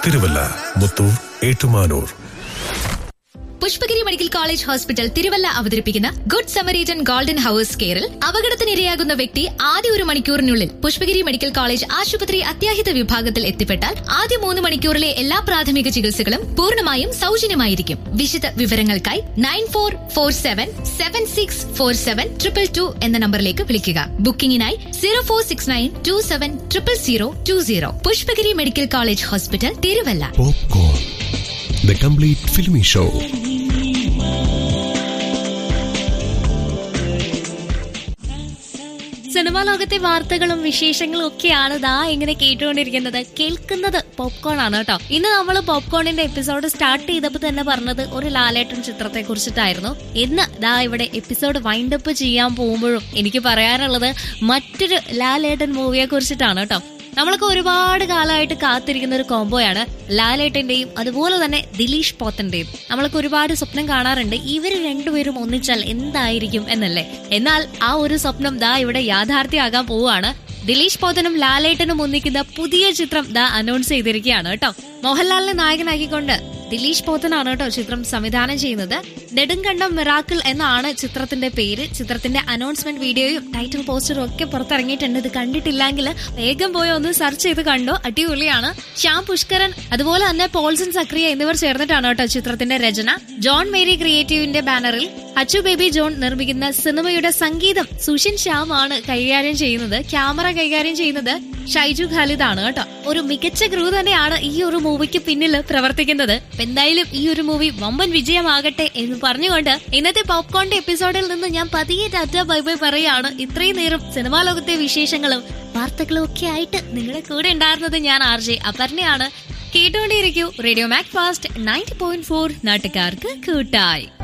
Thiruvalla Muthoor Ettumanoor Pushpagiri medical college hospital Thiruvalla അവതരിപ്പിക്കുന്ന good Samaritan golden hours കെയറിൽ അപകടത്തിനിരയാകുന്ന വ്യക്തി ആദ്യ ഒരു മണിക്കൂറിനുള്ളിൽ പുഷ്പഗിരി മെഡിക്കൽ കോളേജ് ആശുപത്രി അത്യാഹിത വിഭാഗത്തിൽ എത്തിപ്പെട്ടാൽ ആദ്യ മൂന്ന് മണിക്കൂറിലെ എല്ലാ പ്രാഥമിക ചികിത്സകളും പൂർണ്ണമായും സൗജന്യമായിരിക്കും വിശദ വിവരങ്ങൾക്കായി nine four four seven seven six four seven triple two എന്ന നമ്പറിലേക്ക് വിളിക്കുക ബുക്കിംഗിനായി zero four six nine two seven triple zero two zero Pushpagiri medical college hospital Thiruvalla popcorn the complete filmy show cinema ലോകത്തെ വാർത്തകളും വിശേഷങ്ങളും ഒക്കെയാണ് ദാ ഇങ്ങനെ കേട്ടുകൊണ്ടിരിക്കുന്നത് കേൾക്കുന്നത് പോപ്കോൺ ആണ് കേട്ടോ ഇന്ന് നമ്മൾ പോപ്കോണിന്റെ എപ്പിസോഡ് സ്റ്റാർട്ട് ചെയ്തപ്പോൾ തന്നെ പറഞ്ഞത് ഒരു ലാലേട്ടൻ ചിത്രത്തെ കുറിച്ചിട്ടായിരുന്നു ഇന്ന് ദാ ഇവിടെ എപ്പിസോഡ് വൈൻഡ് അപ്പ് ചെയ്യാൻ പോകുമ്പോഴും എനിക്ക് പറയാനുള്ളത് മറ്റൊരു ലാലേട്ടൻ മൂവിയെ കുറിച്ചിട്ടാണ് കേട്ടോ നമ്മളൊക്കെ ഒരുപാട് കാലമായിട്ട് കാത്തിരിക്കുന്ന ഒരു കോംബോയാണ് ലാലേട്ടന്റെയും അതുപോലെ തന്നെ ദിലീഷ് പോത്തന്റെയും നമ്മളൊക്കെ ഒരുപാട് സ്വപ്നം കാണാറുണ്ട് ഇവർ രണ്ടുപേരും ഒന്നിച്ചാൽ എന്തായിരിക്കും എന്നല്ലേ എന്നാൽ ആ ഒരു സ്വപ്നം ദാ ഇവിടെ യാഥാർത്ഥ്യമാകാൻ പോവുകയാണ് ദിലീഷ് പോത്തനും ലാലേട്ടനും ഒന്നിക്കുന്ന പുതിയ ചിത്രം ദാ അനൗൺസ് ചെയ്തിരിക്കുകയാണ് കേട്ടോ മോഹൻലാലിനെ നായകനാക്കിക്കൊണ്ട് ദിലീഷ് പോത്തനാണ് കേട്ടോ ചിത്രം സംവിധാനം ചെയ്യുന്നത് നെടുങ്കണ്ടം മിറാക്കിൾ എന്നാണ് ചിത്രത്തിന്റെ പേര് ചിത്രത്തിന്റെ അനൗൺസ്മെന്റ് വീഡിയോയും ടൈറ്റിൽ പോസ്റ്ററും ഒക്കെ പുറത്തിറങ്ങിയിട്ടുണ്ട് ഇത് കണ്ടിട്ടില്ലെങ്കിൽ വേഗം പോയി ഒന്ന് സെർച്ച് ചെയ്ത് കണ്ടോ അടിപൊളിയാണ് ശ്യാം പുഷ്കരൻ അതുപോലെ തന്നെ പോൾസൺ സക്രിയ എന്നിവർ ചേർന്നിട്ടാണ് കേട്ടോ ചിത്രത്തിന്റെ രചന ജോൺ മേരി ക്രിയേറ്റീവിന്റെ ബാനറിൽ അച്ചു ബേബി ജോൺ നിർമ്മിക്കുന്ന സിനിമയുടെ സംഗീതം സുഷിൻ ശ്യാം ആണ് കൈകാര്യം ചെയ്യുന്നത് ക്യാമറ കൈകാര്യം ചെയ്യുന്നത് ഷൈജു ഖാലിദ് ആണ് കേട്ടോ ഒരു മികച്ച ക്രൂ തന്നെയാണ് ഈ ഒരു മൂവിക്ക് പിന്നിൽ പ്രവർത്തിക്കുന്നത് എന്തായാലും ഈ ഒരു മൂവി വമ്പൻ വിജയമാകട്ടെ എന്ന് പറഞ്ഞുകൊണ്ട് ഇന്നത്തെ പോപ്കോണിന്റെ എപ്പിസോഡിൽ നിന്ന് ഞാൻ പതിയെ ടാറ്റ ബൈ ബൈ പറയാണ് ഇത്രയും നേരം സിനിമാ ലോകത്തെ വിശേഷങ്ങളും വാർത്തകളും ഒക്കെ ആയിട്ട് നിങ്ങളുടെ കൂടെ ഉണ്ടായിരുന്നത് ഞാൻ ആർ ജെ അപർണയാണ് കേട്ടുകൊണ്ടേയിരിക്കൂ radio Mac fast ninety point four നാട്ടുകാർക്ക് കൂട്ടായി